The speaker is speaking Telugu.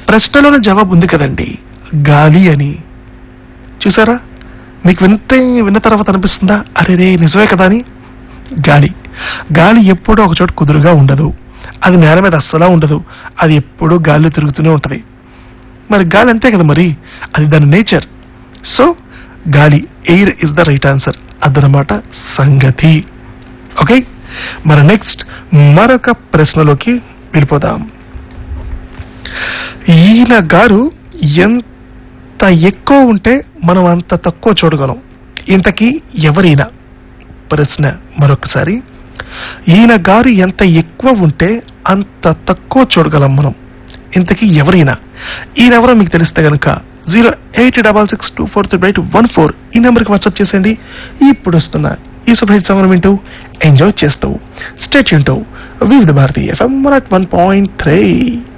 ప్రశ్నలోనే జవాబు ఉంది కదండి గాలి అని చూసారా మీకు వింటే విన్న తర్వాత అనిపిస్తుందా అరే రే నిజమే కదా అని గాలి గాలి ఎప్పుడూ ఒక చోట కుదురుగా ఉండదు అది నేల మీద అస్సలా ఉండదు అది ఎప్పుడూ గాలిలో తిరుగుతూనే ఉంటది మరి గాలి అంతే కదా మరి అది దాని నేచర్ సో గాలి air is the right answer అదనమాట సంగతి ఓకే మరి నెక్స్ట్ మరొక ప్రశ్నలోకి వెళ్ళిపోదాం ఈయన గారు ఎంత ఎక్కువ ఉంటే మనం అంత తక్కువ చూడగలం ఇంతకీ ఎవరైనా ప్రశ్న మరొకసారి ఈయన గారు ఎంత ఎక్కువ ఉంటే అంత తక్కువ చూడగలం మనం ఇంతకీ ఎవరైనా ఈయనెవరో మీకు తెలిస్తే గనుక zero eight double six two four three eight one four ఈ నెంబర్కి వాట్సాప్ చేసేయండి ఇప్పుడు వస్తున్న ఈ సూపర్ హిట్ సమరం వింటూ ఎంజాయ్ చేస్తూ స్టేట్ వింటూ Vividh Bharati FM one point three